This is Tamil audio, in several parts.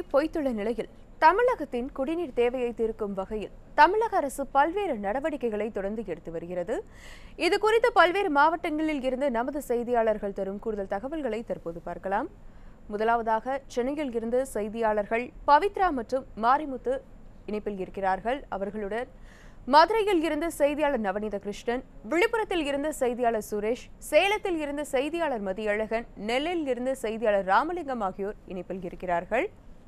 பொய்த்துள்ள நிலையில் தமிழகத்தின் குடிநீர் தேவையை தீர்க்கும் வகையில் தமிழக அரசு பல்வேறு நடவடிக்கைகளை தொடர்ந்து எடுத்து வருகிறது இது குறித்து பல்வேறு மாவட்டங்களில் இருந்து நமது செய்தியாளர்கள் தரும் கூடுதல் தகவல்களை தற்போது பார்க்கலாம் முதலாவதாக சென்னையில் இருந்து செய்தியாளர்கள் பவித்ரா மற்றும் மாரிமுத்து இணைப்பில் இருக்கிறார்கள் அவர்களுடன் மதுரையில் இருந்து செய்தியாளர் நவநீத கிருஷ்ணன் விழுப்புரத்தில் இருந்து செய்தியாளர் சுரேஷ் சேலத்தில் இருந்து செய்தியாளர் மதியழகன் நெல்லையில் இருந்து செய்தியாளர் ராமலிங்கம் ஆகியோர் இணைப்பில் இருக்கிறார்கள்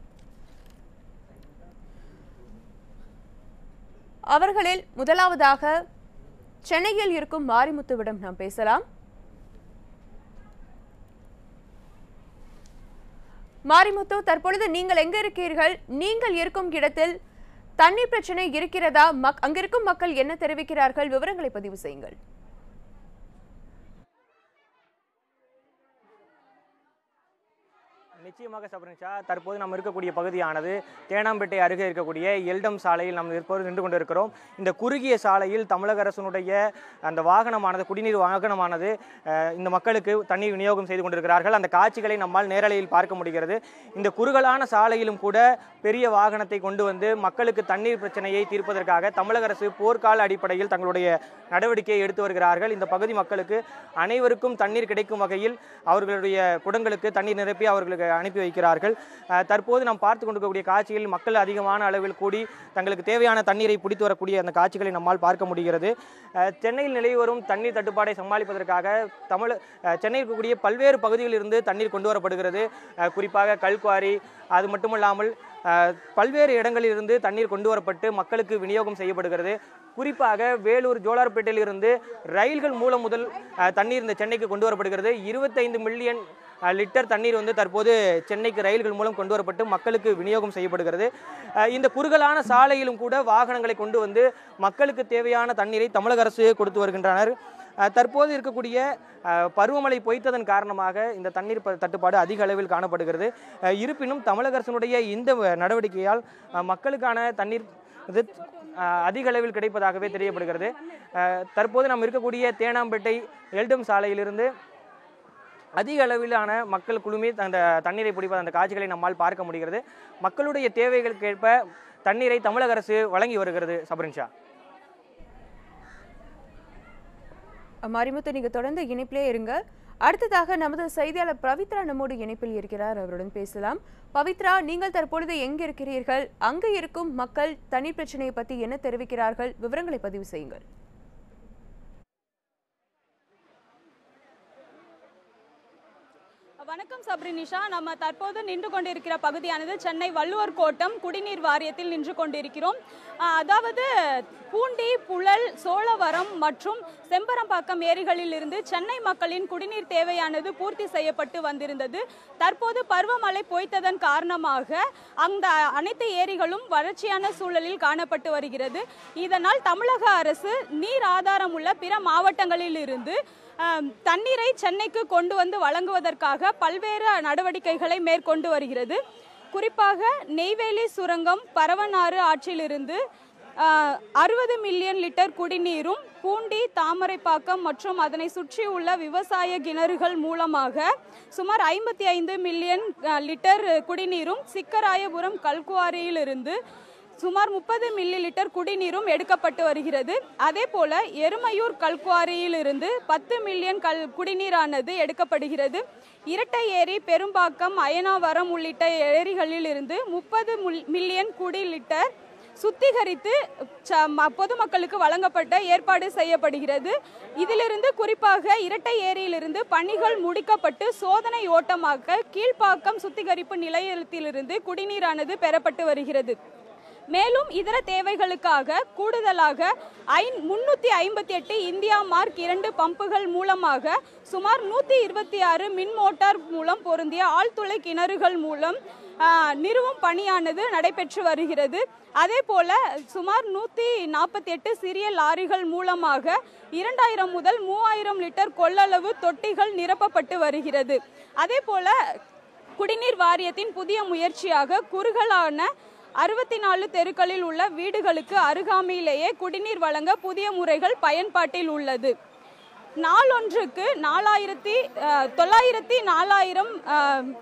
அவர்களில் முதலாவதாக சென்னையில் இருக்கும் மாரிமுத்துவிடம் நாம் பேசலாம் மாரிமுத்து தற்பொழுது நீங்கள் எங்க இருக்கீர்கள் நீங்கள் இருக்கும் இடத்தில் தண்ணீர் பிரச்சனை இருக்கிறதா மக் அங்கிருக்கும் மக்கள் என்ன தெரிவிக்கிறார்கள் விவரங்களை பதிவு செய்யுங்கள் நிச்சயமாக சபரிஷா தற்போது நம்ம இருக்கக்கூடிய பகுதியானது தேனாம்பேட்டை அருகே இருக்கக்கூடிய எல்டம் சாலையில் நாம் இப்போது நின்று கொண்டிருக்கிறோம் இந்த குறுகிய சாலையில் தமிழக அரசினுடைய அந்த வாகனமானது குடிநீர் வாகனமானது அஹ், இந்த மக்களுக்கு தண்ணீர் விநியோகம் செய்து கொண்டிருக்கிறார்கள் அந்த காட்சிகளை நம்மால் நேரலையில் பார்க்க முடிகிறது இந்த குறுகலான சாலையிலும் கூட பெரிய வாகனத்தை கொண்டு வந்து மக்களுக்கு தண்ணீர் பிரச்சனையை தீர்ப்பதற்காக தமிழக அரசு போர்க்கால அடிப்படையில் தங்களுடைய நடவடிக்கையை எடுத்து வருகிறார்கள் இந்த பகுதி மக்களுக்கு அனைவருக்கும் தண்ணீர் கிடைக்கும் வகையில் அவர்களுடைய குடங்களுக்கு தண்ணீர் நிரப்பி அவர்களுக்கு அனுப்பி வைக்கிறார்கள் அஹ், தற்போது நாம் பார்த்து கொண்டிருக்கக்கூடிய காட்சியில் மக்கள் அதிகமான அளவில் கூடி தங்களுக்கு தேவையான தண்ணீரை பிடித்து வரக்கூடிய அந்த காட்சிகளை நம்மால் பார்க்க முடிகிறது அஹ், சென்னையில் நிலவி வரும் தண்ணீர் தட்டுப்பாடை சமாளிப்பதற்காக தமிழ் அஹ், சென்னையில் இருக்கக்கூடிய பல்வேறு பகுதிகளில் இருந்து தண்ணீர் கொண்டு வரப்படுகிறது அஹ், குறிப்பாக கல்குவாரி அது மட்டுமல்லாமல் அஹ், பல்வேறு இடங்களில் இருந்து தண்ணீர் கொண்டு வரப்பட்டு மக்களுக்கு விநியோகம் செய்யப்படுகிறது குறிப்பாக வேலூர் ஜோலார்பேட்டையில் இருந்து ரயில்கள் மூலம் முதல் அஹ், தண்ணீர் இந்த சென்னைக்கு கொண்டு வரப்படுகிறது இருபத்தைந்து மில்லியன் அஹ், லிட்டர் தண்ணீர் வந்து தற்போது சென்னைக்கு ரயில்கள் மூலம் கொண்டு வரப்பட்டு மக்களுக்கு விநியோகம் செய்யப்படுகிறது அஹ், இந்த குறுகலான சாலையிலும் கூட வாகனங்களை கொண்டு வந்து மக்களுக்கு தேவையான தண்ணீரை தமிழக அரசு கொடுத்து வருகின்றனர் அஹ், தற்போது இருக்கக்கூடிய அஹ், பருவமழை பொய்த்ததன் காரணமாக இந்த தண்ணீர் ப- தட்டுப்பாடு அதிக அளவில் காணப்படுகிறது அஹ், இருப்பினும் தமிழக அரசினுடைய இந்த வ- நடவடிக்கையால் அஹ், மக்களுக்கான தண்ணீர் இது அஹ், அதிக அளவில் கிடைப்பதாகவே தெரியப்படுகிறது அஹ், தற்போது நாம் இருக்கக்கூடிய தேனாம்பேட்டை எல்டம் சாலையிலிருந்து அதிக அளவிலான மக்கள் குழுமி அந்த தண்ணீரை பிடிப்பது அந்த காட்சிகளை நம்மால் பார்க்க முடிகிறது மக்களுடைய தேவைகளுக்கேற்ப தண்ணீரை தமிழக அரசு வழங்கி வருகிறது சபரின்ஷா மாரிமுத்து நீங்க தொடர்ந்து இணைப்பிலே இருங்க அடுத்ததாக நமது செய்தியாளர் பவித்ரா நம்மோடு இணைப்பில் இருக்கிறார் அவருடன் பேசலாம் பவித்ரா நீங்கள் தற்பொழுது எங்க இருக்கிறீர்கள் அங்கு இருக்கும் மக்கள் தண்ணீர் பிரச்சனையை பத்தி என்ன தெரிவிக்கிறார்கள் விவரங்களை பதிவு செய்யுங்கள் வணக்கம் சப்ரினிஷா நம்ம தற்போது நின்று கொண்டிருக்கிற பகுதியானது சென்னை வள்ளுவர் கோட்டம் குடிநீர் வாரியத்தில் நின்று கொண்டிருக்கிறோம் ஆஹ் அதாவது பூண்டி புழல் சோழவரம் மற்றும் செம்பரம்பாக்கம் ஏரிகளில் இருந்து சென்னை மக்களின் குடிநீர் தேவையானது பூர்த்தி செய்யப்பட்டு வந்திருந்தது தற்போது பருவமழை பொய்த்ததன் காரணமாக அந்த அனைத்து ஏரிகளும் வறட்சியான சூழலில் காணப்பட்டு வருகிறது இதனால் தமிழக அரசு நீர் ஆதாரம் உள்ள பிற மாவட்டங்களில் இருந்து ஆம், தண்ணீரை சென்னைக்கு கொண்டு வந்து வழங்குவதற்காக பல்வேறு நடவடிக்கைகளை மேற்கொண்டு வருகிறது குறிப்பாக நெய்வேலி சுரங்கம் பரவனாறு ஆற்றிலிருந்து அறுபது மில்லியன் லிட்டர் குடிநீரும் பூண்டி தாமரைப்பாக்கம் மற்றும் அதனை சுற்றியுள்ள விவசாய கிணறுகள் மூலமாக சுமார் ஐம்பத்தி ஐந்து மில்லியன் அஹ், லிட்டர் குடிநீரும் சிக்கராயபுரம் கல்குவாரியிலிருந்து சுமார் முப்பது மில்லி லிட்டர் குடிநீரும் எடுக்கப்பட்டு வருகிறது அதே போல எருமையூர் கல்குவாரியில் இருந்து பத்து மில்லியன் கல் குடிநீரானது எடுக்கப்படுகிறது இரட்டை ஏரி பெரும்பாக்கம் அயனாவரம் உள்ளிட்ட ஏரிகளில் இருந்து முப்பது மில்லியன் குடி லிட்டர் சுத்திகரித்து ச- ம- பொதுமக்களுக்கு வழங்கப்பட்ட ஏற்பாடு செய்யப்படுகிறது இதிலிருந்து குறிப்பாக இரட்டை ஏரியிலிருந்து பணிகள் முடிக்கப்பட்டு சோதனை ஓட்டமாக கீழ்ப்பாக்கம் சுத்திகரிப்பு நிலையத்திலிருந்து குடிநீரானது பெறப்பட்டு வருகிறது மேலும் இதர தேவைகளுக்காக கூடுதலாக ஐ முன்னூத்தி ஐம்பத்தி எட்டு இந்தியா மார்க் இரண்டு பம்புகள் மூலமாக சுமார் நூத்தி இருபத்தி ஆறு மின் மோட்டார் மூலம் பொருந்திய ஆழ்துளை கிணறுகள் மூலம் ஆ, நிறுவும் பணியானது நடைபெற்று வருகிறது அதே போல சுமார் நூத்தி நாற்பத்தி எட்டு சிறிய லாரிகள் மூலமாக இரண்டாயிரம் முதல் மூவாயிரம் லிட்டர் கொள்ளளவு தொட்டிகள் நிரப்பப்பட்டு வருகிறது அதே போல குடிநீர் வாரியத்தின் புதிய முயற்சியாக குறுகலான அறுபத்தி நாலு தெருக்களில் உள்ள வீடுகளுக்கு அருகாமையிலேயே குடிநீர் வழங்க புதிய முறைகள் பயன்பாட்டில் உள்ளது நாளொன்றுக்கு நாலாயிரத்தி அஹ், தொள்ளாயிரத்தி நாலாயிரம் அஹ்,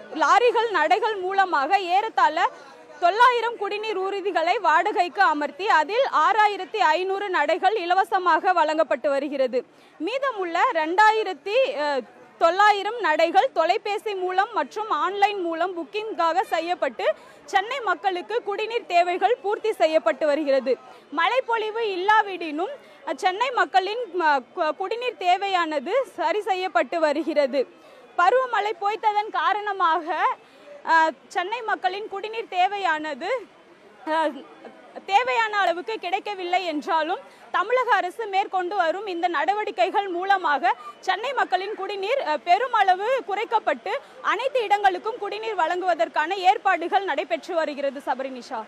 லாரிகள் நடைகள் மூலமாக ஏறத்தாழ தொள்ளாயிரம் குடிநீர் ஊர்திகளை வாடகைக்கு அமர்த்தி அதில் ஆறாயிரத்தி ஐநூறு நடைகள் இலவசமாக வழங்கப்பட்டு வருகிறது மீதமுள்ள ரெண்டாயிரத்தி தொள்ளாயிரம் நடைகள் தொலைபேசி மூலம் மற்றும் ஆன்லைன் மூலம் புக்கிங்காக செய்யப்பட்டு சென்னை மக்களுக்கு குடிநீர் தேவைகள் பூர்த்தி செய்யப்பட்டு வருகிறது மழைப்பொழிவு இல்லாவிடினும் அஹ், சென்னை மக்களின் ம, கு- குடிநீர் தேவையானது சரி செய்யப்பட்டு வருகிறது பருவமழை பொய்த்ததன் காரணமாக அஹ், சென்னை மக்களின் குடிநீர் தேவையானது அஹ், தேவையான அளவுக்கு கிடைக்கவில்லை என்றாலும் தமிழக அரசு மேற்கொண்டு வரும் இந்த நடவடிக்கைகள் மூலமாக சென்னை மக்களின் குடிநீர் அஹ், பெருமளவு குறைக்கப்பட்டு அனைத்து இடங்களுக்கும் குடிநீர் வழங்குவதற்கான ஏற்பாடுகள் நடைபெற்று வருகிறது சபரினிஷா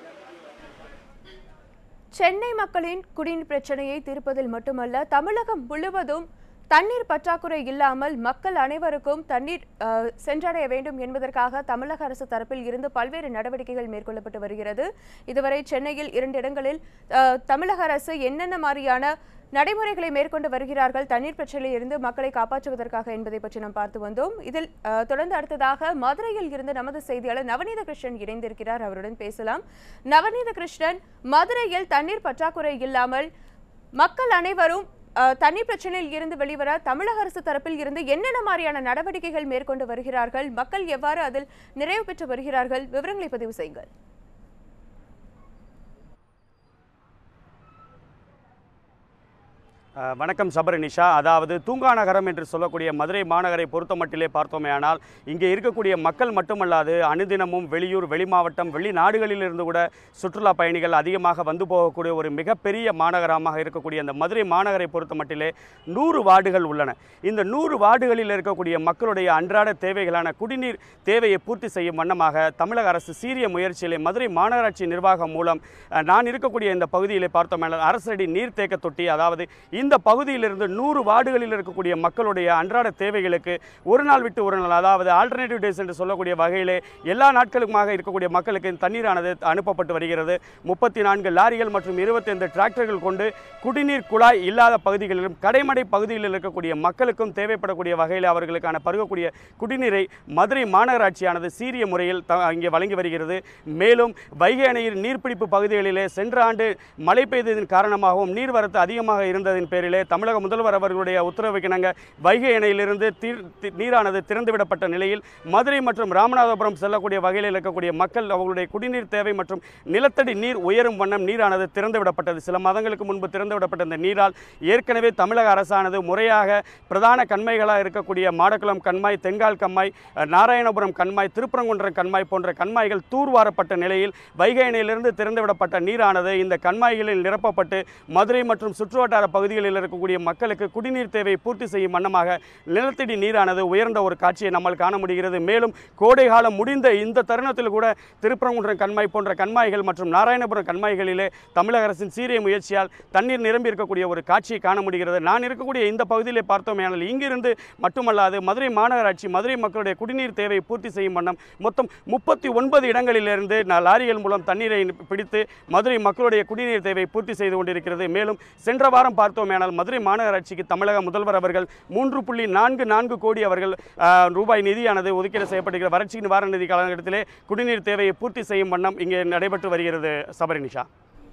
சென்னை மக்களின் குடிநீர் பிரச்சனையை தீர்ப்பதில் மட்டுமல்ல தமிழகம் முழுவதும் தண்ணீர் பற்றாக்குறை இல்லாமல் மக்கள் அனைவருக்கும் தண்ணீர் அஹ், சென்றடைய வேண்டும் என்பதற்காக தமிழக அரசு தரப்பில் இருந்து பல்வேறு நடவடிக்கைகள் மேற்கொள்ளப்பட்டு வருகிறது இதுவரை சென்னையில் இரண்டு இடங்களில் அஹ், தமிழக அரசு என்னென்ன மாதிரியான நடைமுறைகளை மேற்கொண்டு வருகிறார்கள் தண்ணீர் பிரச்சனையில் இருந்து மக்களை காப்பாற்றுவதற்காக என்பதை பற்றி நாம் பார்த்து வந்தோம் இதில் அஹ், தொடர்ந்து அடுத்ததாக மதுரையில் இருந்து நமது செய்தியாளர் நவநீத கிருஷ்ணன் இணைந்திருக்கிறார் அவருடன் பேசலாம் நவநீத கிருஷ்ணன் மதுரையில் தண்ணீர் பற்றாக்குறை இல்லாமல் மக்கள் அனைவரும் அஹ், தண்ணீர் பிரச்சனையில் இருந்து வெளிவர தமிழக அரசு தரப்பில் இருந்து என்னென்ன மாதிரியான நடவடிக்கைகள் மேற்கொண்டு வருகிறார்கள் மக்கள் எவ்வாறு அதில் நிறைவு பெற்று வருகிறார்கள் விவரங்களை பதிவு செய்யுங்கள் அஹ், வணக்கம் சபரனிஷா அதாவது தூங்கா நகரம் என்று சொல்லக்கூடிய மதுரை மாநகரை பொறுத்தமட்டிலே பார்த்தோமேயானால் இங்கே இருக்கக்கூடிய மக்கள் மட்டுமல்லாது அனுதினமும் வெளியூர் வெளிமாவட்டம் வெளிநாடுகளிலிருந்து கூட சுற்றுலா பயணிகள் அதிகமாக வந்து போகக்கூடிய ஒரு மிகப்பெரிய மாநகரமாக இருக்கக்கூடிய அந்த மதுரை மாநகரை பொறுத்தமட்டிலே நூறு வார்டுகள் உள்ளன இந்த நூறு வார்டுகளில் இருக்கக்கூடிய மக்களுடைய அன்றாட தேவைகளான குடிநீர் தேவையை பூர்த்தி செய்யும் வண்ணமாக தமிழக அரசு சீரிய முயற்சியிலே மதுரை மாநகராட்சி நிர்வாகம் மூலம் அஹ், நான் இருக்கக்கூடிய இந்த பகுதியிலே பார்த்தோமேனால் அரசடி நீர்த்தேக்க தொட்டி அதாவது இந்த பகுதியிலிருந்து நூறு வார்டுகளில் இருக்கக்கூடிய மக்களுடைய அன்றாட தேவைகளுக்கு ஒரு நாள் விட்டு ஒரு நாள் அதாவது ஆல்டர்னேட்டிவ் டேஸ் என்று சொல்லக்கூடிய வகையிலே எல்லா நாட்களுக்குமாக இருக்கக்கூடிய மக்களுக்கு இந்த தண்ணீரானது அனுப்பப்பட்டு வருகிறது முப்பத்தி நான்கு லாரிகள் மற்றும் இருபத்தைந்து டிராக்டர்கள் கொண்டு குடிநீர் குழாய் இல்லாத பகுதிகளிலும் கடைமடை பகுதியில் இருக்கக்கூடிய மக்களுக்கும் தேவைப்படக்கூடிய வகையில் அவர்களுக்கான பருகக்கூடிய குடிநீரை மதுரை மாநகராட்சியானது சீரிய முறையில் த- இங்கே வழங்கி வருகிறது மேலும் வைகை அணையில் நீர்பிடிப்பு பகுதிகளிலே சென்ற ஆண்டு மழை பெய்ததின் காரணமாகவும் நீர்வரத்து அதிகமாக இருந்ததின் பேரிலே தமிழக முதல்வர் அவர்களுடைய உத்தரவுக்கிணங்க வைகை அணையிலிருந்து தீர் தி- நீரானது திறந்துவிடப்பட்ட நிலையில் மதுரை மற்றும் ராமநாதபுரம் செல்லக்கூடிய வகையில் இருக்கக்கூடிய மக்கள் அவர்களுடைய குடிநீர் தேவை மற்றும் நிலத்தடி நீர் உயரும் வண்ணம் நீரானது திறந்துவிடப்பட்டது சில மாதங்களுக்கு முன்பு திறந்துவிடப்பட்ட இந்த நீரால் ஏற்கனவே தமிழக அரசானது முறையாக பிரதான கண்மைகளாக இருக்கக்கூடிய மாடக்குளம் கண்மாய் தென்கால் கண்மாய் அஹ், நாராயணபுரம் கண்மாய் திருப்பரங்குன்றம் கண்மாய் போன்ற கண்மாய்கள் தூர்வாரப்பட்ட நிலையில் வைகை அணையிலிருந்து திறந்துவிடப்பட்ட நீரானது இந்த கண்மாய்களில் நிரப்பப்பட்டு மதுரை மற்றும் சுற்றுவட்டார பகுதிகளில் இருக்கக்கூடிய மக்களுக்கு குடிநீர் தேவை பூர்த்தி செய்யும் வண்ணமாக நிலத்தடி நீரானது உயர்ந்த ஒரு காட்சியை நம்மால் காண முடிகிறது மேலும் கோடை காலம் முடிந்த இந்த தருணத்தில் கூட திருப்பரங்குன்றம் கண்மாய் போன்ற கண்மாய்கள் மற்றும் நாராயணபுரம் கண்மாய்களிலே தமிழக அரசின் சீரிய முயற்சியால் தண்ணீர் நிரம்பி இருக்கக்கூடிய ஒரு காட்சியை காண முடிகிறது நான் இருக்கக்கூடிய இந்த பகுதியிலே பார்த்தோமேயானால் இங்கிருந்து மட்டுமல்லாது மதுரை மாநகராட்சி மதுரை மக்களுடைய குடிநீர் தேவை பூர்த்தி செய்யும் வண்ணம் மொத்தம் முப்பத்தி ஒன்பது இடங்களிலிருந்து ந- லாரிகள் மூலம் தண்ணீரை பிடித்து மதுரை மக்களுடைய குடிநீர் தேவை பூர்த்தி செய்து கொண்டிருக்கிறது மேலும் சென்ற வாரம் பார்த்தோமேயானால் மதுரை மாநகராட்சிக்கு தமிழக முதல்வர் அவர்கள் மூன்று புள்ளி நான்கு நான்கு கோடி அவர்கள் ஆ, ரூபாய் நிதியானது ஒதுக்கீடு செய்யப்படுகிற வறட்சி நிவாரண நிதி காலகட்டத்திலே குடிநீர் தேவையை பூர்த்தி செய்யும் வண்ணம் இங்கே நடைபெற்று வருகிறது சபரினிஷா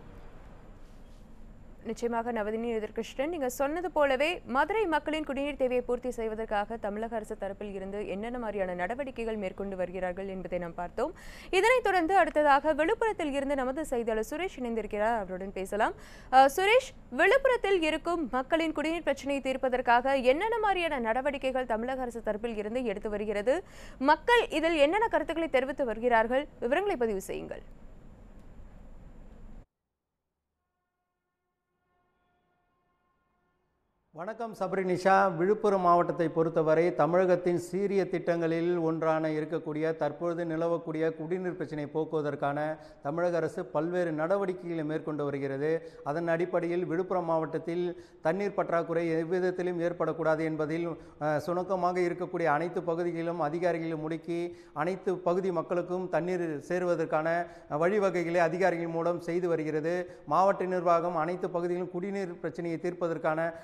நிச்சயமாக நவதினி எதிர்கிருஷ்ணன் நீங்க சொன்னது போலவே மதுரை மக்களின் குடிநீர் தேவையை பூர்த்தி செய்வதற்காக தமிழக அரசு தரப்பில் இருந்து என்னென்ன மாதிரியான நடவடிக்கைகள் மேற்கொண்டு வருகிறார்கள் என்பதை நாம் பார்த்தோம் இதனைத் தொடர்ந்து அடுத்ததாக விழுப்புரத்தில் இருந்து நமது செய்தியாளர் சுரேஷ் இணைந்திருக்கிறார் அவருடன் பேசலாம் அஹ், சுரேஷ் விழுப்புரத்தில் இருக்கும் மக்களின் குடிநீர் பிரச்சனையை தீர்ப்பதற்காக என்னென்ன மாதிரியான நடவடிக்கைகள் தமிழக அரசு தரப்பில் இருந்து எடுத்து வருகிறது மக்கள் இதில் என்னென்ன கருத்துக்களை தெரிவித்து வருகிறார்கள் விவரங்களை பதிவு செய்யுங்கள் வணக்கம் சபரினிஷா விழுப்புரம் மாவட்டத்தை பொறுத்தவரை தமிழகத்தின் சீரிய திட்டங்களில் ஒன்றான இருக்கக்கூடிய தற்பொழுது நிலவக்கூடிய குடிநீர் பிரச்சனை போக்குவதற்கான தமிழக அரசு பல்வேறு நடவடிக்கைகளை மேற்கொண்டு வருகிறது அதன் அடிப்படையில் விழுப்புரம் மாவட்டத்தில் தண்ணீர் பற்றாக்குறை எவ்விதத்திலும் ஏற்படக்கூடாது என்பதில் அஹ், சுணக்கமாக இருக்கக்கூடிய அனைத்து பகுதிகளிலும் அதிகாரிகளை முடுக்கி அனைத்து பகுதி மக்களுக்கும் தண்ணீர் சேருவதற்கான அஹ், வழிவகைகளை அதிகாரிகள் மூலம் செய்து வருகிறது மாவட்ட நிர்வாகம் அனைத்து பகுதிகளிலும் குடிநீர் பிரச்சனையை தீர்ப்பதற்கான நடவடிக்கை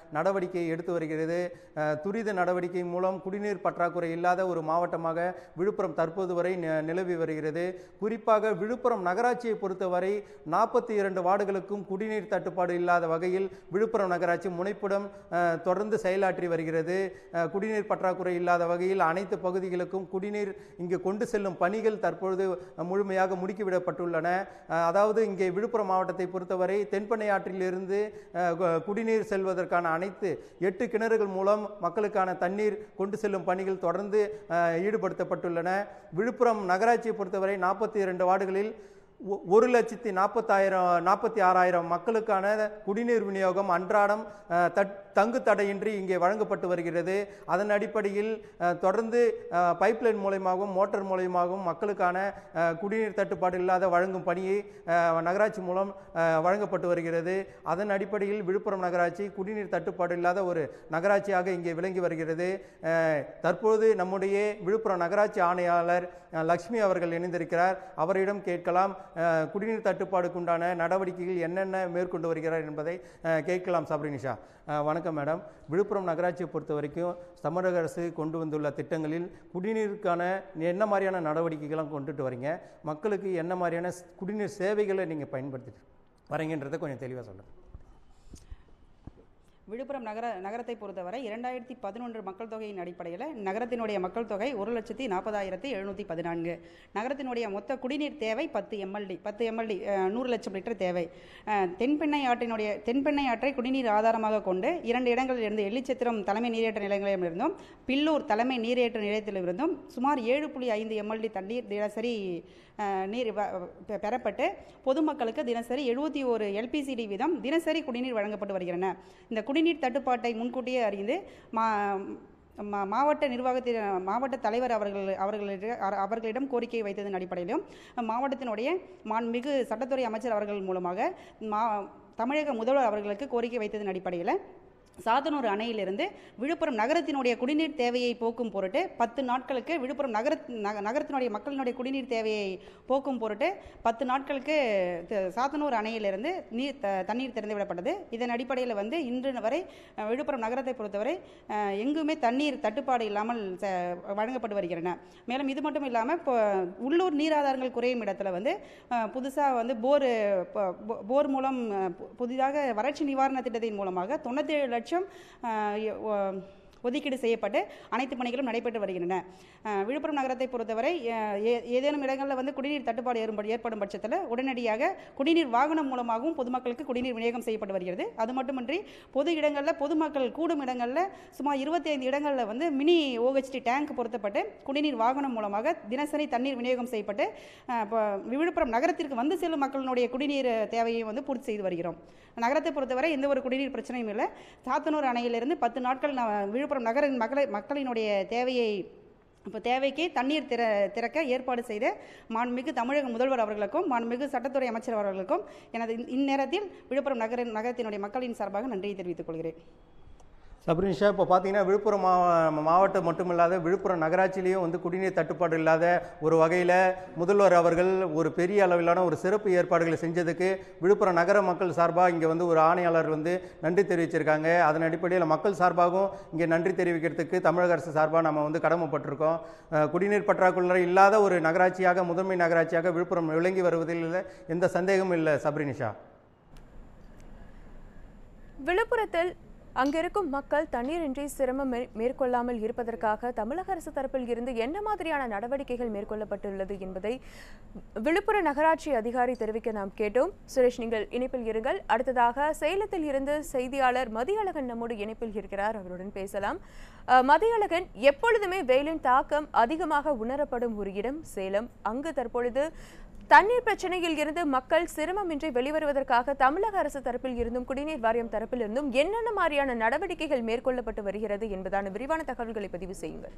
நடவடிக்கை எடுத்து வருகிறது அஹ், துரித நடவடிக்கை மூலம் குடிநீர் பற்றாக்குறை இல்லாத ஒரு மாவட்டமாக விழுப்புரம் தற்போது வரை நி- நிலவி வருகிறது குறிப்பாக விழுப்புரம் நகராட்சியை பொறுத்தவரை நாற்பத்தி இரண்டு வார்டுகளுக்கும் குடிநீர் தட்டுப்பாடு இல்லாத வகையில் விழுப்புரம் நகராட்சி முனைப்புடன் அஹ், தொடர்ந்து செயலாற்றி வருகிறது அஹ், குடிநீர் பற்றாக்குறை இல்லாத வகையில் அனைத்து பகுதிகளுக்கும் குடிநீர் இங்கு கொண்டு செல்லும் பணிகள் தற்பொழுது முழுமையாக முடுக்கிவிடப்பட்டுள்ளன அஹ், அதாவது இங்கே விழுப்புரம் மாவட்டத்தை பொறுத்தவரை தென்பெண்ணை ஆற்றிலிருந்து அஹ், கு- குடிநீர் செல்வதற்கான அனைத்து எட்டு கிணறுகள் மூலம் மக்களுக்கான தண்ணீர் கொண்டு செல்லும் பணிகள் தொடர்ந்து அஹ், ஈடுபடுத்தப்பட்டுள்ளன விழுப்புரம் நகராட்சியை பொறுத்தவரை நாற்பத்தி இரண்டு வார்டுகளில் ஒ- ஒரு லட்சத்தி நாற்பத்தாயிரம் நாற்பத்தி ஆறாயிரம் மக்களுக்கான குடிநீர் விநியோகம் அன்றாடம் அஹ், தட்- தங்கு தடையின்றி இங்கே வழங்கப்பட்டு வருகிறது அதன் அடிப்படையில் அஹ், தொடர்ந்து அஹ், பைப்லைன் மூலயமாகவும் மோட்டார் மூலயமாகவும் மக்களுக்கான அஹ், குடிநீர் தட்டுப்பாடு இல்லாத வழங்கும் பணியை அஹ், நகராட்சி மூலம் அஹ், வழங்கப்பட்டு வருகிறது அதன் அடிப்படையில் விழுப்புரம் நகராட்சி குடிநீர் தட்டுப்பாடு இல்லாத ஒரு நகராட்சியாக இங்கே விளங்கி வருகிறது அஹ், தற்போது நம்முடைய விழுப்புரம் நகராட்சி ஆணையாளர் அஹ், லக்ஷ்மி அவர்கள் இணைந்திருக்கிறார் அவரிடம் கேட்கலாம் அஹ், குடிநீர் தட்டுப்பாடுக்குண்டான நடவடிக்கைகள் என்னென்ன மேற்கொண்டு வருகிறார் என்பதை அஹ், கேட்கலாம் சப்ரினிஷா அஹ், வணக்கம் மேடம் விழுப்புரம் நகராட்சியை பொறுத்த வரைக்கும் தமிழக அரசு கொண்டு வந்துள்ள திட்டங்களில் குடிநீருக்கான என்ன மாதிரியான நடவடிக்கைகள்லாம் கொண்டுட்டு வரீங்க மக்களுக்கு என்ன மாதிரியான ஸ்- குடிநீர் சேவைகளை நீங்கள் பயன்படுத்திட்டு வரீங்கன்றதை கொஞ்சம் தெளிவாக சொல்லுங்கள் விழுப்புரம் நகர நகரத்தை பொறுத்தவரை இரண்டாயிரத்தி பதினொன்று மக்கள் தொகையின் அடிப்படையில் நகரத்தினுடைய மக்கள் தொகை ஒரு லட்சத்தி நாற்பதாயிரத்தி எழுநூற்றி பதினான்கு நகரத்தினுடைய மொத்த குடிநீர் தேவை பத்து எம்எல்டி பத்து எம்எல்டி நூறு லட்சம் லிட்டர் தேவை அஹ், தென்பெண்ணை ஆற்றினுடைய தென்பெண்ணை ஆற்றை குடிநீர் ஆதாரமாக கொண்டு இரண்டு இடங்களில் இருந்து எள்ளிச்சத்திரம் தலைமை நீரேற்ற நிலையங்களிலிருந்தும் பில்லூர் தலைமை நீரேற்ற நிலையத்திலிருந்தும் சுமார் ஏழு புள்ளி ஐந்து எம்எல்டி தண்ணீர் தினசரி அஹ், நீர் வ- பெ- பெறப்பட்டு பொதுமக்களுக்கு தினசரி எழுபத்தி ஒரு எல்பிசிடி வீதம் தினசரி குடிநீர் வழங்கப்பட்டு வருகின்றன இந்த குடிநீர் தட்டுப்பாட்டை முன்கூட்டியே அறிந்து மா மா- மாவட்ட நிர்வாகத்தில் மாவட்ட தலைவர் அவர்கள் அவர்களிடம் அவர்- அவர்களிடம் கோரிக்கை வைத்ததன் அடிப்படையிலும் மாவட்டத்தினுடைய மாண்புமிகு சட்டத்துறை அமைச்சர் அவர்கள் மூலமாக மா தமிழக முதல்வர் அவர்களுக்கு கோரிக்கை வைத்ததன் அடிப்படையில் சாத்தனூர் அணையிலிருந்து விழுப்புரம் நகரத்தினுடைய குடிநீர் தேவையை போக்கும் பொருட்டு பத்து நாட்களுக்கு விழுப்புரம் நகர நக- நகரத்தினுடைய மக்களினுடைய குடிநீர் தேவையை போக்கும் பொருட்டு பத்து நாட்களுக்கு த- சாத்தனூர் அணையிலிருந்து நீர் த- தண்ணீர் திறந்து விடப்பட்டது இதன் அடிப்படையில் வந்து இன்று வரை அஹ், விழுப்புரம் நகரத்தை பொறுத்தவரை அஹ், எங்குமே தண்ணீர் தட்டுப்பாடு இல்லாமல் ச- வழங்கப்பட்டு வருகின்றன மேலும் இது மட்டும் இல்லாமல் இப்போ உள்ளூர் நீர் ஆதாரங்கள் குறையும் இடத்துல வந்து புதுசாக வந்து போர் ப- போ- போர் மூலம் அஹ், பு- புதிதாக வறட்சி நிவாரண திட்டத்தின் மூலமாக தொண்ணூற்றேழு லட்சம் அஹ், எ- ஒ- ஒதுக்கீடு செய்யப்பட்டு அனைத்து பணிகளும் நடைபெற்று வருகின்றன அஹ், விழுப்புரம் நகரத்தை பொறுத்தவரை அஹ், ஏ- ஏதேனும் இடங்களில் வந்து குடிநீர் தட்டுப்பாடு ஏற்படும் ஏற்படும் பட்சத்தில் உடனடியாக குடிநீர் வாகனம் மூலமாகவும் பொதுமக்களுக்கு குடிநீர் விநியோகம் செய்யப்பட்டு வருகிறது அது மட்டுமின்றி பொது இடங்களில் பொதுமக்கள் கூடும் இடங்களில் சுமார் 25 இடங்களில் வந்து மினி ஓஹெச்டி டேங்க் பொருத்தப்பட்டு குடிநீர் வாகனம் மூலமாக தினசரி தண்ணீர் விநியோகம் செய்யப்பட்டு அஹ், இப்போ விழுப்புரம் நகரத்திற்கு வந்து செல்லும் மக்களினுடைய குடிநீர் தேவையை வந்து பூர்த்தி செய்து வருகிறோம் நகரத்தை பொறுத்தவரை எந்த ஒரு குடிநீர் பிரச்சனையும் இல்லை சாத்தனூர் அணையிலிருந்து பத்து நாட்கள் ந- விழுப்புரம் நகர மக்களை மக்களினுடைய தேவையை இப்போ தேவைக்கு தண்ணீர் திற திறக்க ஏற்பாடு செய்த மாண்புமிகு தமிழக முதல்வர் அவர்களுக்கும் மாண்புமிகு சட்டத்துறை அமைச்சர் அவர்களுக்கும் எனது இந்த- இந்நேரத்தில் விழுப்புரம் நகர நகரத்தினுடைய மக்களின் சார்பாக நன்றியை தெரிவித்துக் கொள்கிறேன் சப்ரினிஷா இப்போ பார்த்தீங்கன்னா விழுப்புரம் மாவ மாவட்டம் மட்டுமில்லாத விழுப்புரம் நகராட்சியிலையும் வந்து குடிநீர் தட்டுப்பாடு இல்லாத ஒரு வகையில் முதல்வர் அவர்கள் ஒரு பெரிய அளவிலான ஒரு சிறப்பு ஏற்பாடுகளை செஞ்சதுக்கு விழுப்புரம் நகர மக்கள் சார்பாக இங்கே வந்து ஒரு ஆணையாளர் வந்து நன்றி தெரிவிச்சிருக்காங்க அதன் அடிப்படையில் மக்கள் சார்பாகவும் இங்கே நன்றி தெரிவிக்கிறதுக்கு தமிழக அரசு சார்பாக நம்ம வந்து கடமைப்பட்டிருக்கோம் அஹ், குடிநீர் பற்றாக்குறை இல்லாத ஒரு நகராட்சியாக முதன்மை நகராட்சியாக விழுப்புரம் விளங்கி வருவதில் எந்த சந்தேகமும் இல்லை சப்ரினிஷா விழுப்புரத்தில் அங்கிருக்கும் மக்கள் தண்ணீரின்றி சிரமம் மே- மேற்கொள்ளாமல் இருப்பதற்காக தமிழக அரசு தரப்பில் இருந்து என்ன மாதிரியான நடவடிக்கைகள் மேற்கொள்ளப்பட்டுள்ளது என்பதை விழுப்புர நகராட்சி அதிகாரி தெரிவிக்க நாம் கேட்டோம் சுரேஷ் நீங்கள் இணைப்பில் இருங்கள் அடுத்ததாக சேலத்தில் இருந்து செய்தியாளர் மதியழகன் நம்மோடு இணைப்பில் இருக்கிறார் அவருடன் பேசலாம் அஹ், மதியழகன் எப்பொழுதுமே வெயிலின் தாக்கம் அதிகமாக உணரப்படும் ஒரு இடம் சேலம் அங்கு தற்பொழுது தண்ணீர் பிரச்சனையில் இருந்து மக்கள் சிரமமின்றி வெளிவருவதற்காக தமிழக அரசு தரப்பில் இருந்தும் குடிநீர் வாரியம் தரப்பில் இருந்தும் என்னென்ன மாதிரியான நடவடிக்கைகள் மேற்கொள்ளப்பட்டு வருகிறது என்பதான விரிவான தகவல்களை பதிவு செய்யுங்கள்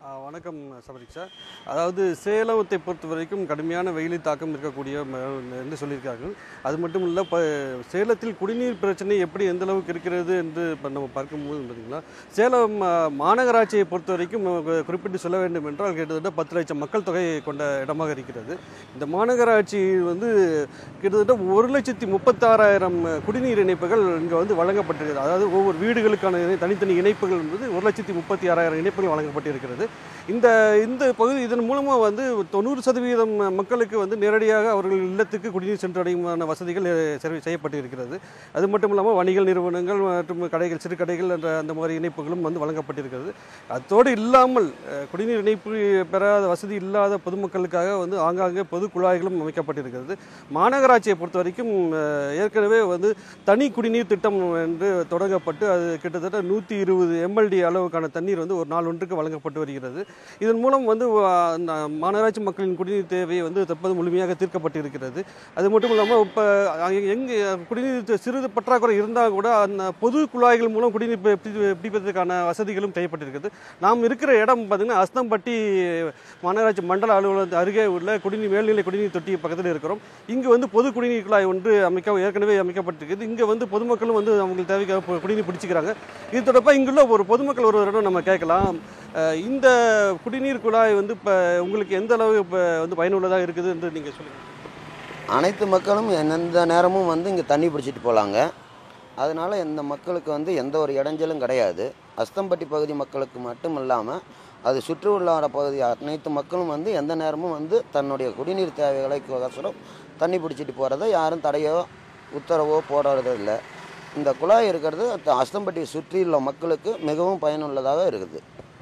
ஆ, வணக்கம் சபரிக்ஷா அதாவது சேலத்தை பொறுத்த வரைக்கும் கடுமையான வெயிலின் தாக்கம் இருக்கக்கூடிய ம- என்று சொல்லியிருக்கார்கள் அது மட்டும் இல்லை இப்போ சேலத்தில் குடிநீர் பிரச்சனை எப்படி எந்த அளவுக்கு இருக்கிறது என்று இப்போ நம்ம பார்க்கும்போது பார்த்தீங்கன்னா சேலம் ஆ, மாநகராட்சியை பொறுத்த வரைக்கும் நமக்கு குறிப்பிட்டு சொல்ல வேண்டும் என்றால் கிட்டத்தட்ட பத்து லட்சம் மக்கள் தொகை கொண்ட இடமாக இருக்கிறது இந்த மாநகராட்சி வந்து கிட்டத்தட்ட ஒரு லட்சத்தி முப்பத்தாறாயிரம் குடிநீர் இணைப்புகள் இங்கே வந்து வழங்கப்பட்டிருக்கிறது அதாவது ஒவ்வொரு வீடுகளுக்கான இணை- தனித்தனி இணைப்புகள் என்பது ஒரு லட்சத்தி முப்பத்தி ஆறாயிரம் இணைப்புகள் வழங்கப்பட்டிருக்கிறது இந்த இந்த பகுதி இதன் மூலமாக வந்து தொண்ணூறு சதவீதம் மக்களுக்கு வந்து நேரடியாக அவர்கள் இல்லத்துக்கு குடிநீர் சென்றடையுமான வசதிகள் அஹ், செய்- செய்யப்பட்டு இருக்கிறது அது மட்டும் இல்லாமல் வணிக நிறுவனங்கள் மற்றும் கடைகள் சிறு கடைகள் என்ற அந்த மாதிரி இணைப்புகளும் வந்து வழங்கப்பட்டிருக்கிறது அத்தோடு இல்லாமல் அஹ், குடிநீர் இணைப்பு பெறாத வசதி இல்லாத பொதுமக்களுக்காக வந்து ஆங்காங்கே பொது குழாய்களும் அமைக்கப்பட்டிருக்கிறது மாநகராட்சியை பொறுத்த வரைக்கும் அஹ், ஏற்கனவே வந்து தனி குடிநீர் திட்டம் என்று தொடங்கப்பட்டு அது கிட்டத்தட்ட நூற்றி இருபது எம்எல்டி அளவுக்கான தண்ணீர் வந்து ஒரு நாள் ஒன்றுக்கு வழங்கப்பட்டு வருகிறது இதன் மூலம் வந்து அஹ், அந்த மாநகராட்சி மக்களின் குடிநீர் தேவை வந்து தற்போது முழுமையாக தீர்க்கப்பட்டு இருக்கிறது அது மட்டும் இல்லாமல் இப்போ எங்கே குடிநீர் தி- சிறிது பற்றாக்குறை இருந்தால் கூட அந்த பொது குழாய்கள் மூலம் குடிநீர் பி- பிடி- பிடிப்பதற்கான வசதிகளும் செய்யப்பட்டிருக்கிறது நாம் இருக்கிற இடம் பார்த்திங்கன்னா அஸ்தம்பட்டி மாநகராட்சி மண்டல அலுவலகத்து அருகே உள்ள குடிநீர் மேல்நிலை குடிநீர் தொட்டி பக்கத்தில் இருக்கிறோம் இங்கு வந்து பொது குடிநீர் குழாய் ஒன்று அமைக்க ஏற்கனவே அமைக்கப்பட்டிருக்குது இங்கே வந்து பொதுமக்களும் வந்து அவங்களுக்கு தேவைக்காக பு- குடிநீர் பிடிச்சிக்கிறாங்க இது தொடர்பாக இங்குள்ள ஒரு பொதுமக்கள் ஒருவரிடம் நம்ம கேட்கலாம் அஹ் இந்த குடிநீர் குழாய் வந்து இப்போ உங்களுக்கு எந்த அளவு இப்போ வந்து பயனுள்ளதாக இருக்குது என்று நீங்கள் சொல்லுங்கள் அனைத்து மக்களும் எந்த நேரமும் வந்து இங்கே தண்ணி பிடிச்சிட்டு போகலாங்க அதனால் இந்த மக்களுக்கு வந்து எந்த ஒரு இடைஞ்சலும் கிடையாது அஸ்தம்பட்டி பகுதி மக்களுக்கு மட்டும் இல்லாமல் அது சுற்றி உள்ள பகுதி அனைத்து மக்களும் வந்து எந்த நேரமும் வந்து தன்னுடைய குடிநீர் தேவைகளுக்கோசரம் தண்ணி பிடிச்சிட்டு போகிறத யாரும் தடையோ உத்தரவோ போடுறது இல்லை இந்த குழாய் இருக்கிறது அஸ்தம்பட்டியை சுற்றியுள்ள மக்களுக்கு மிகவும் பயனுள்ளதாக இருக்குது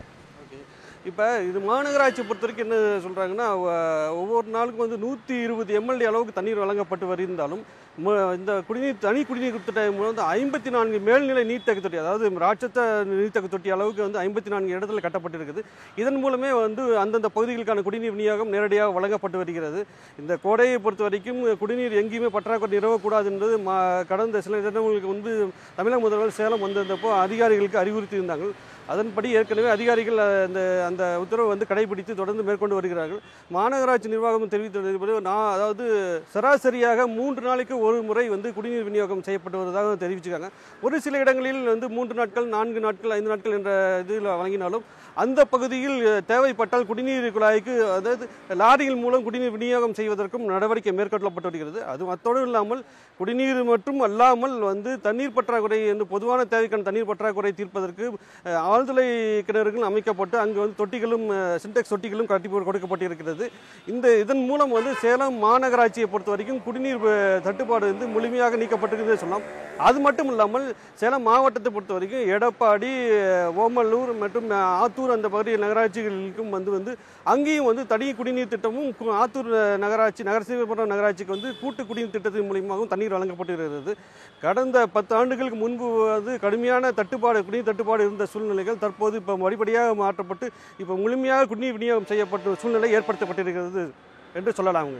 இப்போ இது மாநகராட்சி பொறுத்த வரைக்கும் என்ன சொல்கிறாங்கன்னா ஒவ்வொரு நாளுக்கும் வந்து நூற்றி இருபது எம்எல்ஏ அளவுக்கு தண்ணீர் வழங்கப்பட்டு வருந்தாலும் ம- இந்த குடிநீர் தனி குடிநீர் திட்டம் மூலம் வந்து ஐம்பத்தி நான்கு மேல்நிலை நீர்த்தேக்க தொட்டி அதாவது ராட்சத்த நீர்த்தேக்க தொட்டி அளவுக்கு வந்து ஐம்பத்தி நான்கு இடத்துல கட்டப்பட்டிருக்குது இதன் மூலமே வந்து அந்தந்த பகுதிகளுக்கான குடிநீர் விநியோகம் நேரடியாக வழங்கப்பட்டு வருகிறது இந்த கோடையை பொறுத்த வரைக்கும் குடிநீர் எங்கேயுமே பற்றாக்குறை நிறவக்கூடாது என்பது மா கடந்த சில தினங்களுக்கு முன்பு தமிழக முதல்வர் சேலம் வந்திருந்தப்போ அதிகாரிகளுக்கு அறிவுறுத்தி இருந்தாங்க அதன்படி ஏற்கனவே அதிகாரிகள் அஹ், அந்த அந்த உத்தரவை வந்து கடைபிடித்து தொடர்ந்து மேற்கொண்டு வருகிறார்கள் மாநகராட்சி நிர்வாகம் தெரிவித்தது நான் அதாவது சராசரியாக மூன்று நாளைக்கு ஒரு முறை வந்து குடிநீர் விநியோகம் செய்யப்பட்டு வருவதாக தெரிவிச்சிருக்காங்க ஒரு சில இடங்களில் வந்து மூன்று நாட்கள் நான்கு நாட்கள் ஐந்து நாட்கள் என்ற இதில் வழங்கினாலும் அந்த பகுதியில் அஹ், தேவைப்பட்டால் குடிநீர் குழாய்க்கு அதாவது லாரிகள் மூலம் குடிநீர் விநியோகம் செய்வதற்கும் நடவடிக்கை மேற்கொள்ளப்பட்டு வருகிறது அது அத்தோடு இல்லாமல் குடிநீர் மற்றும் அல்லாமல் வந்து தண்ணீர் பற்றாக்குறை என்று பொதுவான தேவைக்கான தண்ணீர் பற்றாக்குறை தீர்ப்பதற்கு அஹ், ஆழ்துளை கிணறுகள் அமைக்கப்பட்டு அங்கு வந்து தொட்டிகளும் அஹ், சின்டெக்ஸ் தொட்டிகளும் கட்டி போட்டு கொடுக்கப்பட்டிருக்கிறது இந்த இதன் மூலம் வந்து சேலம் மாநகராட்சியை பொறுத்த வரைக்கும் குடிநீர் அஹ், தட்டுப்பாடு வந்து முழுமையாக நீக்கப்பட்டிருக்குன்னு சொல்லலாம் அது மட்டும் இல்லாமல் சேலம் மாவட்டத்தை பொறுத்த வரைக்கும் எடப்பாடி அஹ், ஓமலூர் மற்றும் அஹ், ஆத்தூர் அந்த பகுதி நகராட்சிகளுக்கும் வந்து வந்து அங்கேயும் வந்து தனி குடிநீர் திட்டமும் கு- ஆத்தூர் அஹ், நகராட்சி நகரசேவபுரம் நகராட்சிக்கு வந்து கூட்டு குடிநீர் திட்டத்தின் மூலியமாகவும் தண்ணீர் வழங்கப்பட்டிருக்கிறது கடந்த பத்து ஆண்டுகளுக்கு முன்பு வந்து கடுமையான தட்டுப்பாடு குடிநீர் தட்டுப்பாடு இருந்த சூழ்நிலைகள் தற்போது இப்போ படிப்படியாக மாற்றப்பட்டு இப்போ முழுமையாக குடிநீர் விநியோகம் செய்யப்பட்ட சூழ்நிலை ஏற்படுத்தப்பட்டிருக்கிறது என்று சொல்லலாமுங்க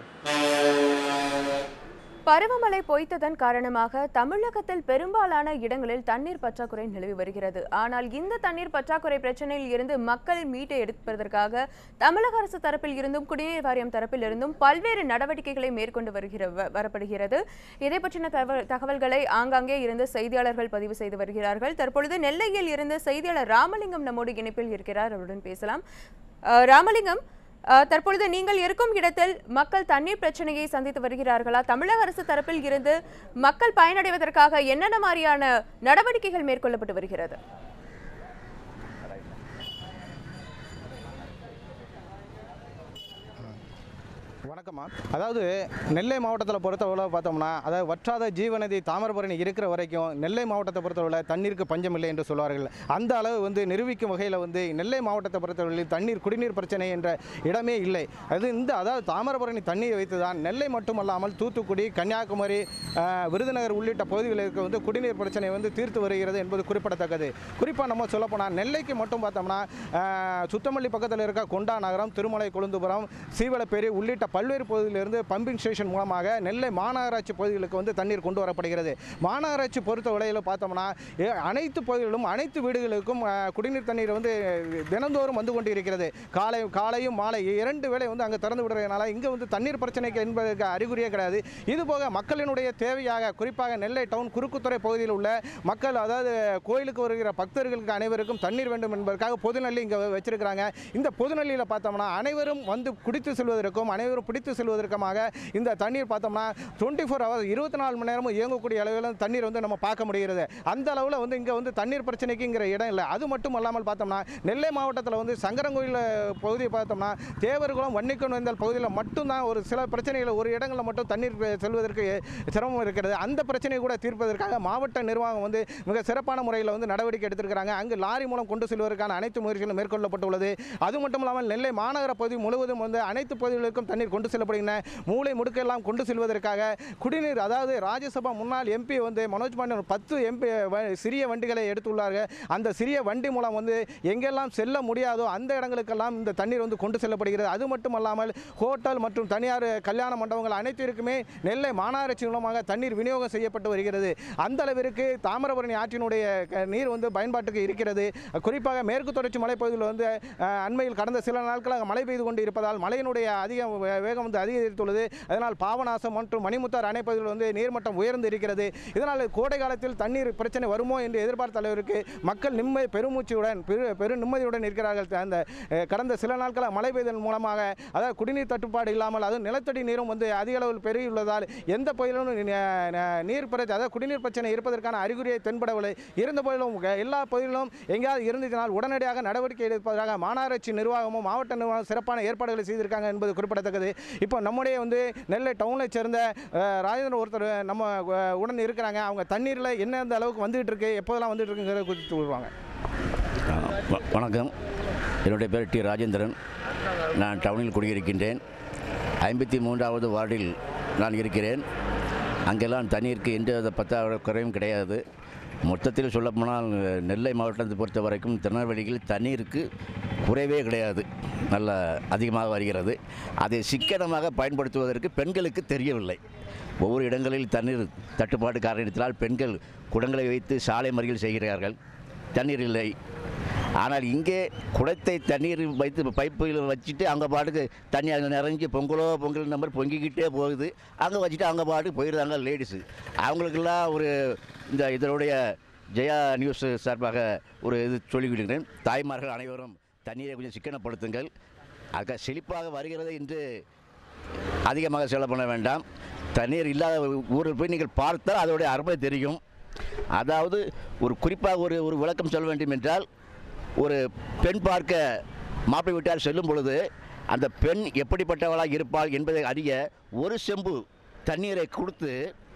பருவமழை பொய்த்ததன் காரணமாக தமிழகத்தில் பெரும்பாலான இடங்களில் தண்ணீர் பற்றாக்குறை நிலவி வருகிறது ஆனால் இந்த தண்ணீர் பற்றாக்குறை பிரச்சனையில் இருந்து மக்கள் மீட்டை எடுப்பதற்காக தமிழக அரசு தரப்பில் இருந்தும் குடிநீர் வாரியம் தரப்பில் இருந்தும் பல்வேறு நடவடிக்கைகளை மேற்கொண்டு வருகிற வ- வரப்படுகிறது இதை பற்றின தகவ- தகவல்களை ஆங்காங்கே இருந்து செய்தியாளர்கள் பதிவு செய்து வருகிறார்கள் தற்பொழுது நெல்லையில் இருந்து செய்தியாளர் ராமலிங்கம் நம்மோடு இணைப்பில் இருக்கிறார் அவருடன் பேசலாம் அஹ், ராமலிங்கம் அஹ், தற்பொழுது நீங்கள் இருக்கும் இடத்தில் மக்கள் தண்ணீர் பிரச்சனையை சந்தித்து வருகிறார்களா தமிழக அரசு தரப்பில் இருந்து மக்கள் பயனடைவதற்காக என்னென்ன மாதிரியான நடவடிக்கைகள் மேற்கொள்ளப்பட்டு வருகிறது வணக்கம்மா அதாவது நெல்லை மாவட்டத்தில் பொறுத்தவரை பார்த்தோம்னா அதாவது வற்றாத ஜீவநதி தாமிரபரணி இருக்கிற வரைக்கும் நெல்லை மாவட்டத்தை பொறுத்தவரை தண்ணீருக்கு பஞ்சம் இல்லை என்று சொல்வார்கள் அந்த அளவு வந்து நிரூபிக்கும் வகையில் வந்து நெல்லை மாவட்டத்தை பொறுத்தவரையில் தண்ணீர் குடிநீர் பிரச்சனை என்ற இடமே இல்லை அது இந்த அதாவது தாமிரபரணி தண்ணீரை வைத்து தான் நெல்லை மட்டுமல்லாமல் தூத்துக்குடி கன்னியாகுமரி ஆஹ், விருதுநகர் உள்ளிட்ட பகுதிகளுக்கு வந்து குடிநீர் பிரச்சனை வந்து தீர்த்து வருகிறது என்பது குறிப்பிடத்தக்கது குறிப்பாக நம்ம சொல்லப்போனால் நெல்லைக்கு மட்டும் பார்த்தோம்னா ஆஹ், சுத்தமல்லி பக்கத்தில் இருக்க கொண்டா நகரம் திருமலை கொழுந்துபுரம் சீவலப்பேரி உள்ளிட்ட பல்வேறு பகுதியிலிருந்து பம்பிங் ஸ்டேஷன் மூலமாக நெல்லை மாநகராட்சி பகுதிகளுக்கு வந்து தண்ணீர் கொண்டு வரப்படுகிறது மாநகராட்சி பொறுத்த வரையில் பார்த்தோம்னா ஏ- அனைத்து பகுதிகளிலும் அனைத்து வீடுகளுக்கும் அஹ், குடிநீர் தண்ணீர் வந்து தினந்தோறும் வந்து கொண்டு இருக்கிறது காலை காலையும் மாலை இரண்டு வேளை வந்து அங்கே திறந்து விடுறதுனால இங்கே வந்து தண்ணீர் பிரச்சனைக்கு என்பதற்கு அறிகுறியே கிடையாது இது போக மக்களினுடைய தேவையாக குறிப்பாக நெல்லை டவுன் குறுக்குத்துறை பகுதியில் உள்ள மக்கள் அதாவது கோயிலுக்கு வருகிற பக்தர்களுக்கு அனைவருக்கும் தண்ணீர் வேண்டும் என்பதற்காக பொதுநெல்லி இங்கே வச்சிருக்கிறாங்க இந்த பொதுநெல்லியில் பார்த்தோம்னா அனைவரும் வந்து குடித்து செல்வதற்கும் அனைவரும் பிடித்து செல்வதற்குமாக இந்த தண்ணீர் பார்த்தோம்னா டுவெண்ட்டி ஃபோர் ஹவர்ஸ் இருபத்தி நாலு மணி நேரமும் இயங்கக்கூடிய அளவில் தண்ணீர் வந்து நம்ம பார்க்க முடிகிறது அந்த அளவில் வந்து இங்கே வந்து தண்ணீர் பிரச்சனைக்குங்கிற இடம் இல்லை அது மட்டும் அல்லாமல் பார்த்தோம்னா நெல்லை மாவட்டத்தில் வந்து சங்கரங்கோயில் பகுதியை பார்த்தோம்னா தேவர்குளம் வன்னிக்கொண்டு வந்தல் பகுதியில் மட்டும்தான் ஒரு சில பிரச்சனைகள் ஒரு இடங்களில் மட்டும் தண்ணீர் செல்வதற்கு சிரமம் இருக்கிறது அந்த பிரச்சனையை கூட தீர்ப்பதற்காக மாவட்ட நிர்வாகம் வந்து மிக சிறப்பான முறையில் வந்து நடவடிக்கை எடுத்திருக்கிறாங்க அங்கு லாரி மூலம் கொண்டு செல்வதற்கான அனைத்து முயற்சிகளும் மேற்கொள்ளப்பட்டுள்ளது அது மட்டும் இல்லாமல் நெல்லை மாநகர பகுதி முழுவதும் வந்து அனைத்து பகுதிகளுக்கும் தண்ணீர் கொண்டு செல்லப்படுகின்றன மூளை முடுக்கெல்லாம் கொண்டு செல்வதற்காக குடிநீர் அதாவது ராஜ்யசபா முன்னாள் எம்பி வந்து மனோஜ் பாண்டியன் ஒரு பத்து எம்பி சிறிய வண்டிகளை எடுத்துள்ளார்கள் அந்த சிறிய வண்டி மூலம் வந்து எங்கெல்லாம் செல்ல முடியாதோ அந்த இடங்களுக்கெல்லாம் இந்த தண்ணீர் வந்து கொண்டு செல்லப்படுகிறது அது மட்டும் அல்லாமல் ஹோட்டல் மற்றும் தனியார் கல்யாண மண்டபங்கள் அனைத்திற்குமே நெல்லை மாநகராட்சி மூலமாக தண்ணீர் விநியோகம் செய்யப்பட்டு வருகிறது அந்த அளவிற்கு தாமிரபரணி ஆற்றினுடைய க- நீர் வந்து பயன்பாட்டுக்கு இருக்கிறது குறிப்பாக மேற்கு தொடர்ச்சி மலைப்பகுதியில் வந்து அஹ், அண்மையில் கடந்த சில நாட்களாக மழை பெய்து கொண்டு இருப்பதால் மழையினுடைய அதிக வே- வேகம் வந்து அதிகரித்துள்ளது அதனால் பாபநாசம் மற்றும் மணிமுத்தார் அணைப்பகுதியில் வந்து நீர்மட்டம் உயர்ந்து இருக்கிறது இதனால் கோடை காலத்தில் தண்ணீர் பிரச்சனை வருமோ என்று எதிர்பார்த்த அளவிற்கு மக்கள் நிம்மதி பெருமூச்சுடன் பெரு பெரு நிம்மதியுடன் இருக்கிறார்கள் அந்த அஹ், கடந்த சில நாட்களாக மழை பெய்ததன் மூலமாக அதாவது குடிநீர் தட்டுப்பாடு இல்லாமல் அதுவும் நிலத்தடி நீரும் வந்து அதிக அளவில் பெருகியுள்ளதால் எந்த பகுதியிலும் நி- ந- நீர் பிரச்சனை அதாவது குடிநீர் பிரச்சனை இருப்பதற்கான அறிகுறியை தென்படவில்லை இருந்த போதிலும் க- எல்லா பகுதியிலும் எங்கேயாவது இருந்துச்சுனால் உடனடியாக நடவடிக்கை எடுப்பதற்காக மாநகராட்சி நிர்வாகமும் மாவட்ட நிர்வாகம் சிறப்பான ஏற்பாடுகளை செய்திருக்காங்க என்பது குறிப்பிடத்தக்கது இப்போ நம்முடைய வந்து நெல்லை டவுனை சேர்ந்த அஹ், ராஜேந்திரன் ஒருத்தர் நம்ம அஹ், உடன் இருக்கிறாங்க அவங்க தண்ணீரில் என்ன அந்த அளவுக்கு வந்துகிட்டு இருக்கு எப்போதெல்லாம் வந்துட்டு இருக்குங்கிறத குறித்து சொல்லுவாங்க ஆ, வ- வணக்கம் என்னுடைய பேர் டி ராஜேந்திரன் நான் டவுனில் குடியிருக்கின்றேன் ஐம்பத்தி மூன்றாவது வார்டில் நான் இருக்கிறேன் அங்கெல்லாம் தண்ணீருக்கு எந்த வித பத்தாவ குறையும் கிடையாது மொத்தத்தில் சொல்லப்போனால் நெல்லை மாவட்டத்தை பொறுத்த வரைக்கும் திருநெல்வேலியில் தண்ணீருக்கு குறைவே கிடையாது நல்ல அதிகமாக வருகிறது அதை சிக்கனமாக பயன்படுத்துவதற்கு பெண்களுக்கு தெரியவில்லை ஒவ்வொரு இடங்களில் தண்ணீர் தட்டுப்பாடு காரணத்தினால் பெண்கள் குடங்களை வைத்து சாலை மறியல் செய்கிறார்கள் தண்ணீர் இல்லை ஆனால் இங்கே குடத்தை தண்ணீர் வைத்து பைப்பில் வச்சுட்டு அங்கே பாட்டுக்கு தண்ணி அங்கே நிறைஞ்சு பொங்கலோ பொங்கல் நம்பர் பொங்கிக்கிட்டே போகுது அங்கே வச்சுட்டு அங்கே பாட்டுக்கு போயிடுறாங்க லேடிஸு அவங்களுக்கெல்லாம் ஒரு இந்த இதனுடைய ஜெயா நியூஸ் சார்பாக ஒரு இது சொல்லிவிடுகிறேன் தாய்மார்கள் அனைவரும் தண்ணீரை கொஞ்சம் சிக்கனப்படுத்துங்கள் ஆக செழிப்பாக வருகிறது என்று அதிகமாக செலவு பண்ண வேண்டாம் தண்ணீர் இல்லாத ஊரில் போய் நீங்கள் பார்த்தால் அதோடைய அருமை தெரியும் அதாவது ஒரு குறிப்பாக ஒரு ஒரு விளக்கம் சொல்ல வேண்டும் என்றால் ஒரு பெண் பார்க்க மாப்பிள்ளை வீட்டார் செல்லும் பொழுது அந்த பெண் எப்படிப்பட்டவளாக இருப்பாள் என்பதை அறிய ஒரு செம்பு தண்ணீரை கொடுத்து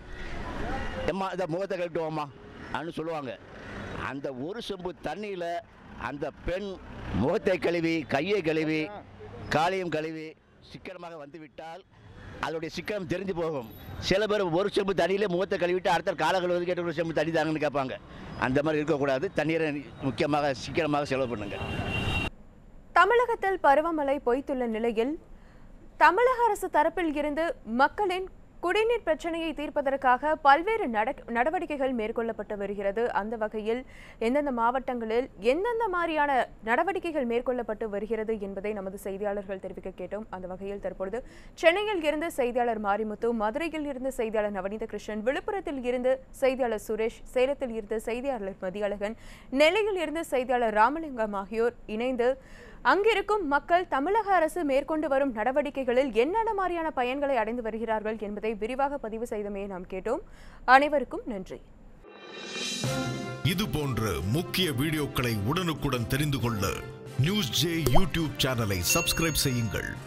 எம்மா இந்த முகத்தை கழட்டுவோம்மா அப்படின்னு சொல்லுவாங்க அந்த ஒரு செம்பு தண்ணியில் அந்த பெண் முகத்தை கழுவி கையை கழுவி காலையும் கழுவி சிக்கனமாக வந்துவிட்டால் அதோடைய சிக்கனம் தெரிஞ்சு போகும் சில பேர் ஒரு செம்பு தண்ணியிலே முகத்தை கழுவிட்டு அடுத்த கால கழுவுறது கேட்டு ஒரு செம்பு தண்ணி தாங்கன்னு கேட்பாங்க அந்த மாதிரி இருக்கக்கூடாது தண்ணீரை முக்கியமாக சிக்கனமாக செலவு பண்ணுங்கள் தமிழகத்தில் பருவமழை பொய்த்துள்ள நிலையில் தமிழக அரசு தரப்பில் இருந்து மக்களின் குடிநீர் பிரச்சனையை தீர்ப்பதற்காக பல்வேறு நடக்- நடவடிக்கைகள் மேற்கொள்ளப்பட்டு வருகிறது அந்த வகையில் எந்தெந்த மாவட்டங்களில் எந்தெந்த மாதிரியான நடவடிக்கைகள் மேற்கொள்ளப்பட்டு வருகிறது என்பதை நமது செய்தியாளர்கள் தெரிவிக்க கேட்டோம் அந்த வகையில் தற்பொழுது சென்னையில் இருந்து செய்தியாளர் மாரிமுத்து மதுரையில் இருந்து செய்தியாளர் நவநீத கிருஷ்ணன் விழுப்புரத்தில் இருந்து செய்தியாளர் சுரேஷ் சேலத்தில் இருந்து செய்தியாளர் மதியழகன் நெல்லையில் இருந்து செய்தியாளர் ராமலிங்கம் ஆகியோர் இணைந்து அங்கிருக்கும் மக்கள் தமிழக அரசு மேற்கொண்டு வரும் நடவடிக்கைகளில் என்னென்ன மாதிரியான பயன்களை அடைந்து வருகிறார்கள் என்பதை விரிவாக பதிவு செய்தமையை நாம் கேட்டோம் அனைவருக்கும் நன்றி இது போன்ற முக்கிய வீடியோக்களை உடனுக்குடன் தெரிந்து கொள்ள நியூஸ் ஜே யூடியூப் சேனலை சப்ஸ்கிரைப் செய்யுங்கள்